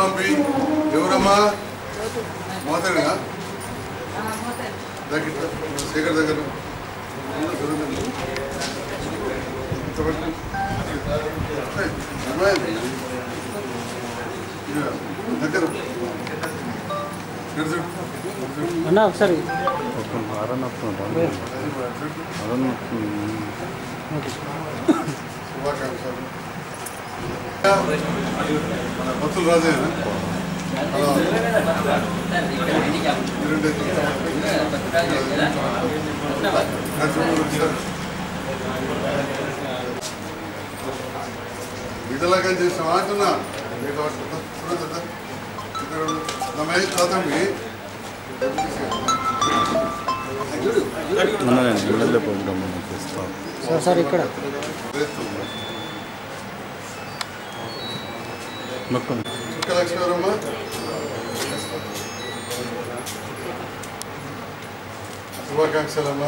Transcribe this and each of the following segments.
పంపి ఎవరమ్మా మోతాడుగా దగ్గర శేఖర్ దగ్గర దగ్గర అన్న ఒకసారి శుభాకాంక్షలు మన భక్తులు రాజేనా విడలాగా చేసిన అంటున్నా నమ్మే తాతండి ఎమ్మెల్యే ప్రోగ్రామ్ చేస్తాం సార్ సార్ ఇక్కడ మొత్తం చుక్కలక్ష్మీరమ్మ శుభాకాంక్షలమ్మా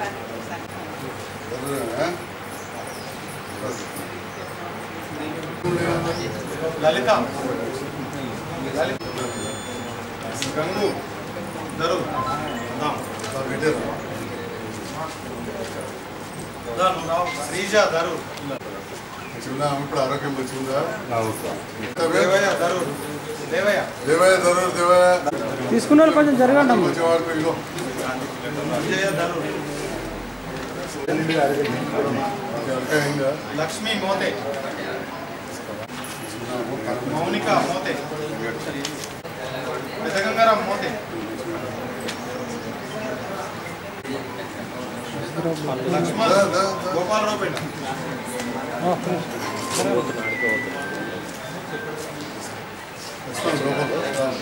ఎవరైనా? లలిత గంగు దరు నా బిడ్డలు. శ్రీజ దరు మంచిగున్నా ఇప్పుడు ఆరోగ్యం మంచిగుందా దేవయ్య దరు దేవయ్య దేవయ్య దొరూరు దేవయ్య తీసుకున్న వాళ్ళు కొంచెం జరగండి అమ్మ మంచి వాడు ఇగో విజయ దరు అయిందా లక్ష్మీ మోతే మౌనిక మోతే పెద్దగంగారాం మోతే లక్ష్మణ్ దా, దా, దా. గోపాలరావు పేట లక్ష్మణ్ లోపల దా.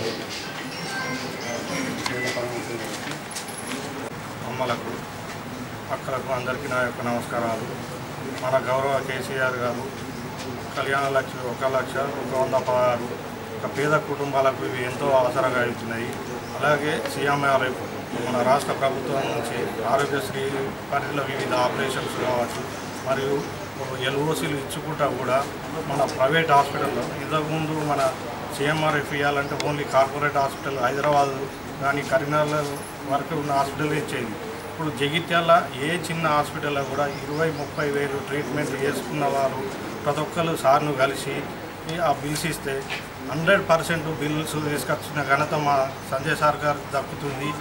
అమ్మలకు అక్కలకు అందరికీ నా యొక్క నమస్కారాలు మన గౌరవ కేసీఆర్ గారు కళ్యాణ లక్ష్మి ఒక లక్ష ఒక వంద పదహారు ఒక పేద కుటుంబాలకు ఇవి ఎంతో అవసరంగా అవుతున్నాయి అలాగే సీఎంఆర్ఎఫ్ మన రాష్ట్ర ప్రభుత్వం నుంచి ఆరోగ్యశ్రీ పరిధిలో వివిధ ఆపరేషన్స్ కావచ్చు మరియు ఎల్ఓసీలు ఇచ్చుకుంటా కూడా మన ప్రైవేట్ హాస్పిటల్లో ఇంతకుముందు మన సీఎంఆర్ఎఫ్ ఇవ్వాలంటే ఓన్లీ కార్పొరేట్ హాస్పిటల్ హైదరాబాద్ కానీ కరీంనగర్ వరకు ఉన్న హాస్పిటల్ ఇచ్చేది ఇప్పుడు జగిత్యాల ఏ చిన్న హాస్పిటల్లో కూడా ఇరవై ముప్పై వేలు ట్రీట్మెంట్ చేసుకున్న వారు ప్రతి ఒక్కరు సార్ను కలిసి ఈ ఆ బిల్స్ ఇస్తే హండ్రెడ్ పర్సెంట్ బిల్స్ తీసుకొచ్చిన ఘనత మా సంజయ్ సార్ గారికి దక్కుతుంది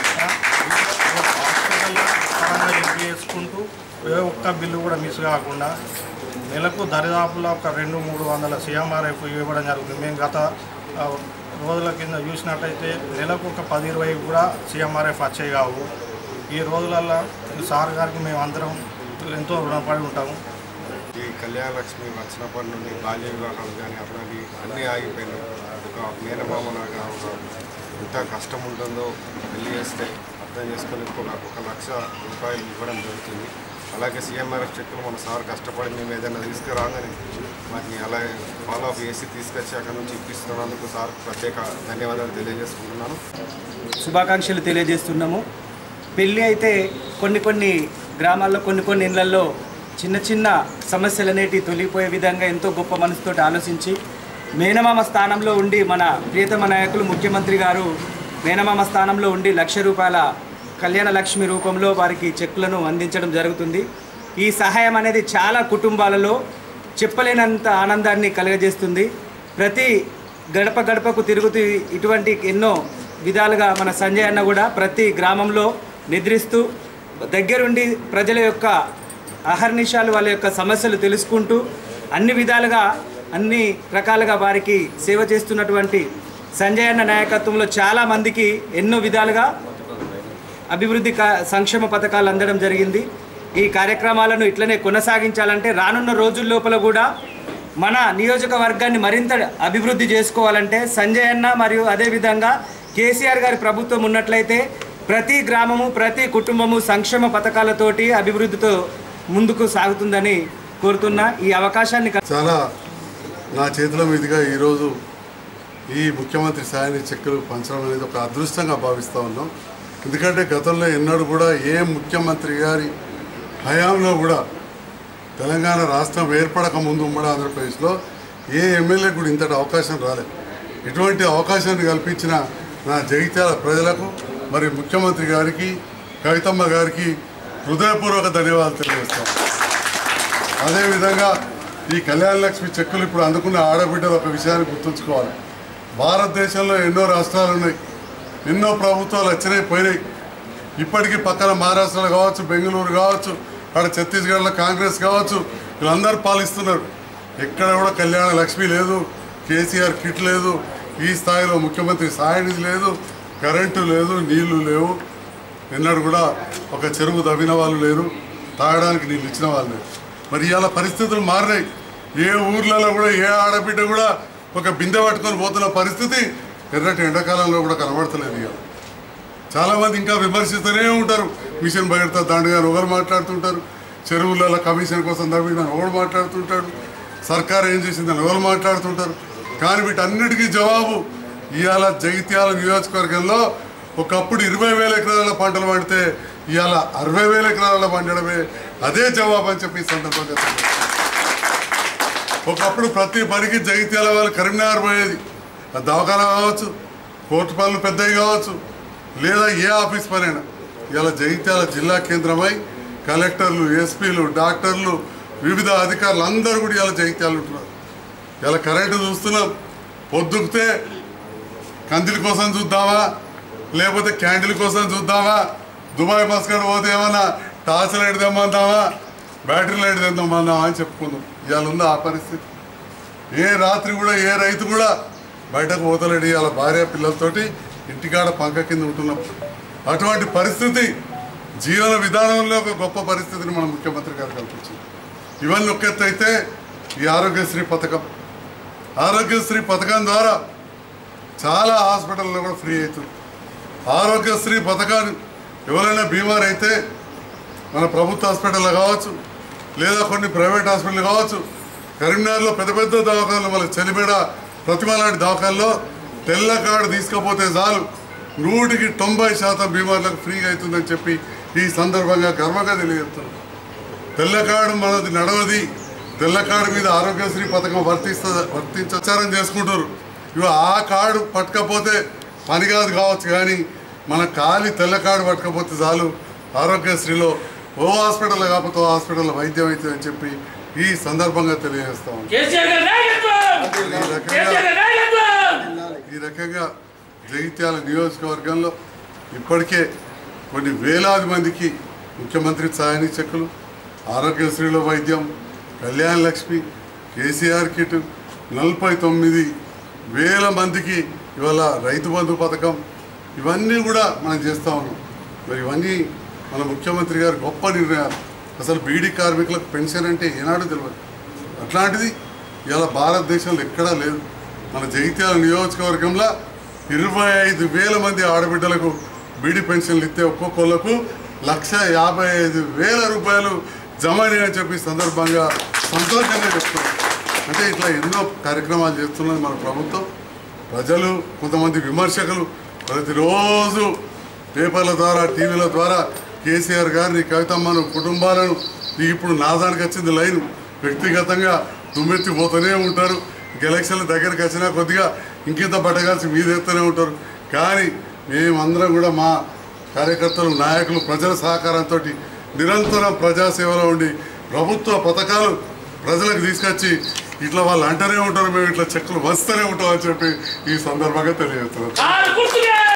హాస్పిటల్ పరంగా ఎంపీ చేసుకుంటూ ఏ ఒక్క బిల్లు కూడా మిస్ కాకుండా నెలకు దరిదాపులో ఒక రెండు మూడు వందల సీఎంఆర్ఎఫ్ ఇవ్వడం జరుగుతుంది మేము గత ఆ, రోజుల కింద చూసినట్టయితే నెలకు ఒక పది ఇరవై కూడా సీఎంఆర్ఎఫ్ వచ్చాయి కావు ఈ రోజులల్లో సార్ గారికి మేము అందరం ఎంతో రుణపడి ఉంటాము ఈ కళ్యాణ లక్ష్మి వచ్చినప్పటి నుండి బాల్య వివాహాలు కానీ అట్లాంటివి అన్నీ ఆగిపోయినాయి ఒక మేనమామలాగా ఒక ఎంత కష్టం ఉంటుందో పెళ్లి చేస్తే అర్థం చేసుకొని ఒక ఒక లక్ష రూపాయలు ఇవ్వడం జరుగుతుంది అలాగే సీఎంఆర్ఎఫ్ చెక్కులు మన సార్ కష్టపడి మేము ఏదైనా తీసుకురాగానే వాటిని అలా ఫాలో అప్ చేసి తీసుకొచ్చి అక్కడ నుంచి ఇప్పిస్తున్నందుకు సార్ ప్రత్యేక ధన్యవాదాలు తెలియజేసుకుంటున్నాను శుభాకాంక్షలు తెలియజేస్తున్నాము పెళ్ళి అయితే కొన్ని కొన్ని గ్రామాల్లో కొన్ని కొన్ని ఇళ్లలో చిన్న చిన్న సమస్యలు అనేటివి తొలగిపోయే విధంగా ఎంతో గొప్ప మనసుతోటి ఆలోచించి మేనమామ స్థానంలో ఉండి మన ప్రియతమ నాయకులు ముఖ్యమంత్రి గారు మేనమామ స్థానంలో ఉండి లక్ష రూపాయల కళ్యాణ లక్ష్మి రూపంలో వారికి చెక్కులను అందించడం జరుగుతుంది ఈ సహాయం అనేది చాలా కుటుంబాలలో చెప్పలేనంత ఆనందాన్ని కలుగజేస్తుంది ప్రతి గడప గడపకు తిరుగుతూ ఇటువంటి ఎన్నో విధాలుగా మన సంజయ్ అన్న కూడా ప్రతి గ్రామంలో నిద్రిస్తూ దగ్గరుండి ప్రజల యొక్క అహర్నిశాలు వాళ్ళ యొక్క సమస్యలు తెలుసుకుంటూ అన్ని విధాలుగా అన్ని రకాలుగా వారికి సేవ చేస్తున్నటువంటి సంజయ్ అన్న నాయకత్వంలో చాలామందికి ఎన్నో విధాలుగా అభివృద్ధి కా- సంక్షేమ పథకాలు అందడం జరిగింది ఈ కార్యక్రమాలను ఇట్లనే కొనసాగించాలంటే రానున్న రోజుల లోపల కూడా మన నియోజకవర్గాన్ని మరింత అభివృద్ధి చేసుకోవాలంటే సంజయ్ అన్న మరియు అదేవిధంగా కేసీఆర్ గారి ప్రభుత్వం ఉన్నట్లయితే ప్రతి గ్రామము ప్రతి కుటుంబము సంక్షేమ పథకాలతోటి అభివృద్ధితో ముందుకు సాగుతుందని కోరుతున్నా ఈ అవకాశాన్ని క- చాలా నా చేతుల మీదుగా ఈరోజు ఈ ముఖ్యమంత్రి సాయాన్ని చెక్కులు పంచడం అనేది ఒక అదృష్టంగా భావిస్తూ ఉన్నాం ఎందుకంటే గతంలో ఎన్నడూ కూడా ఏ ముఖ్యమంత్రి గారి హయాంలో కూడా తెలంగాణ రాష్ట్రం ఏర్పడక ముందు ఉమ్మడి ఆంధ్రప్రదేశ్లో ఏ ఎమ్మెల్యే కూడా ఇంతటి అవకాశం రాలేదు ఇటువంటి అవకాశాన్ని కల్పించిన నా జగిత్యాల ప్రజలకు మరి ముఖ్యమంత్రి గారికి కవితమ్మ గారికి హృదయపూర్వక ధన్యవాదాలు తెలియజేస్తాం అదేవిధంగా ఈ కళ్యాణ లక్ష్మి చెక్కులు ఇప్పుడు అందుకున్న ఆడబిడ్డలు ఒక విషయాన్ని గుర్తుంచుకోవాలి భారతదేశంలో ఎన్నో రాష్ట్రాలు ఉన్నాయి ఎన్నో ప్రభుత్వాలు వచ్చినాయి పోయినాయి ఇప్పటికీ పక్కన మహారాష్ట్రలో కావచ్చు బెంగళూరు కావచ్చు అక్కడ ఛత్తీస్గఢ్లో కాంగ్రెస్ కావచ్చు వీళ్ళందరూ పాలిస్తున్నారు ఎక్కడ కూడా కళ్యాణ లక్ష్మి లేదు కేసీఆర్ కిట్ లేదు ఈ స్థాయిలో ముఖ్యమంత్రి సాయనిధి లేదు కరెంటు లేదు నీళ్లు లేవు ఎన్నడూ కూడా ఒక చెరువు తవ్విన వాళ్ళు లేరు తాగడానికి నీళ్ళు ఇచ్చిన వాళ్ళు లేరు మరి ఇవాళ పరిస్థితులు మారినాయి ఏ ఊర్లలో కూడా ఏ ఆడబిడ్డ కూడా ఒక బిందె పట్టుకొని పోతున్న పరిస్థితి ఎర్రటి ఎండాకాలంలో కూడా కనబడతలేదు ఇవాళ చాలా మంది ఇంకా విమర్శిస్తూనే ఉంటారు మిషన్ బయట దండగా ఒకరు మాట్లాడుతుంటారు చెరువులలో కమిషన్ కోసం తవ్విన ఒకడు మాట్లాడుతుంటాడు సర్కార్ ఏం చేసిందని ఒకరు మాట్లాడుతుంటారు కానీ వీటన్నిటికీ జవాబు ఇవాళ జగిత్యాల నియోజకవర్గంలో ఒకప్పుడు ఇరవై వేల ఎకరాల పంటలు పండితే ఇవాళ అరవై వేల ఎకరాల పండడమే అదే జవాబు అని చెప్పి ఈ సందర్భంగా తెలియజేస్తున్నాను. ఒకప్పుడు ప్రతి పనికి జగిత్యాల వాళ్ళు కరీంనగర్ పోయేది ఆ దవాఖాన కావచ్చు కోర్టు పనులు పెద్దవి కావచ్చు లేదా ఏ ఆఫీస్ పనైనా ఇలా జగిత్యాల జిల్లా కేంద్రమై కలెక్టర్లు ఎస్పీలు డాక్టర్లు వివిధ అధికారులు అందరూ కూడా ఇలా జగిత్యాలు ఉంటున్నారు ఇలా కరెంటు చూస్తున్నాం పొద్దుకుతే కందిల కోసం చూద్దామా లేకపోతే క్యాండిల్ కోసం చూద్దామా దుబాయ్ మస్కడ్ పోతే ఏమన్నా టార్చ్ లైట్ తెమ్మందామా బ్యాటరీ లైట్ తెమ్మందామా అని చెప్పుకుందాం ఇవాళ ఉందా ఆ పరిస్థితి ఏ రాత్రి కూడా ఏ రైతు కూడా బయటకు పోతలేడు ఇవాళ భార్య పిల్లలతోటి ఇంటికాడ పంక కింద ఉంటున్నాం అటువంటి పరిస్థితి జీవన విధానంలో ఒక గొప్ప పరిస్థితిని మన ముఖ్యమంత్రి గారు కల్పించింది ఇవన్నీ ఒక ఎత్తు అయితే ఈ ఆరోగ్యశ్రీ పథకం ఆరోగ్యశ్రీ పథకం ద్వారా చాలా హాస్పిటల్లో కూడా ఫ్రీ అవుతుంది ఆరోగ్యశ్రీ పథకాన్ని ఎవరైనా బీమార్ అయితే మన ప్రభుత్వ హాస్పిటల్లో కావచ్చు లేదా కొన్ని ప్రైవేట్ హాస్పిటల్ కావచ్చు కరీంనగర్లో పెద్ద పెద్ద దవాఖానలు మన చెలిమేడ ప్రతిమ లాంటి దవాఖానలో తెల్ల కార్డు తీసుకపోతే చాలు నూటికి తొంభై శాతం బీమార్లకు ఫ్రీగా అవుతుందని చెప్పి ఈ సందర్భంగా గర్వంగా తెలియజేస్తున్నాం తెల్ల కార్డు మనది నడవది తెల్ల కార్డు మీద ఆరోగ్యశ్రీ పథకం వర్తిస్త వర్తించారం చేసుకుంటారు ఇవి ఆ కార్డు పట్టకపోతే పని కాదు కావచ్చు కానీ మన ఖాళీ తెల్ల కార్డు పట్టకపోతే చాలు ఆరోగ్యశ్రీలో ఓ హాస్పిటల్ కాకపోతే ఓ హాస్పిటల్లో వైద్యం అవుతుంది అని చెప్పి ఈ సందర్భంగా తెలియజేస్తాం కేసీఆర్ గారి నాయకత్వం ఈ రకంగా కేసీఆర్ గారి నాయకత్వం ఈ రకంగా జగిత్యాల నియోజకవర్గంలో ఇప్పటికే కొన్ని వేలాది మందికి ముఖ్యమంత్రి సాయని చెక్కులు ఆరోగ్యశ్రీలో వైద్యం కళ్యాణ లక్ష్మి కేసీఆర్ కిట్ నలభై తొమ్మిది వేల మందికి ఇవాళ రైతు బంధు పథకం ఇవన్నీ కూడా మనం చేస్తూ ఉన్నాం మరి ఇవన్నీ మన ముఖ్యమంత్రి గారు గొప్ప నిర్ణయాలు అసలు బీడీ కార్మికులకు పెన్షన్ అంటే ఏనాడు తెలియదు అట్లాంటిది ఇలా భారతదేశంలో ఎక్కడా లేదు మన జగిత్యాల నియోజకవర్గంలో ఇరవై ఐదు వేల మంది ఆడబిడ్డలకు బీడీ పెన్షన్లు ఇస్తే ఒక్కొక్కళ్ళకు లక్ష యాభై ఐదు వేల రూపాయలు జమ అని చెప్పి ఈ సందర్భంగా సంతోషంగా చెప్తున్నాం అంటే ఇట్లా ఎన్నో కార్యక్రమాలు చేస్తున్నది మన ప్రభుత్వం ప్రజలు కొంతమంది విమర్శకులు ప్రతిరోజు పేపర్ల ద్వారా టీవీల ద్వారా కేసీఆర్ గారిని కవితమ్మను కుటుంబాలను నీకు ఇప్పుడు నాదానికి వచ్చింది లైన్ వ్యక్తిగతంగా దుమ్మెత్తి పోతూనే ఉంటారు ఇంక ఎలక్షన్ల దగ్గరికి వచ్చినా కొద్దిగా ఇంకింత పట్టగాల్సి మీదెత్తూనే ఉంటారు కానీ మేమందరం కూడా మా కార్యకర్తలు నాయకులు ప్రజల సహకారంతో నిరంతరం ప్రజాసేవలో ఉండి ప్రభుత్వ పథకాలు ప్రజలకు తీసుకొచ్చి ఇట్లా వాళ్ళు అంటూనే ఉంటారు మేము ఇట్లా చెక్కులు వస్తూనే ఉంటాం అని చెప్పి ఈ సందర్భంగా తెలియజేస్తున్నాం కారు గుర్తుకే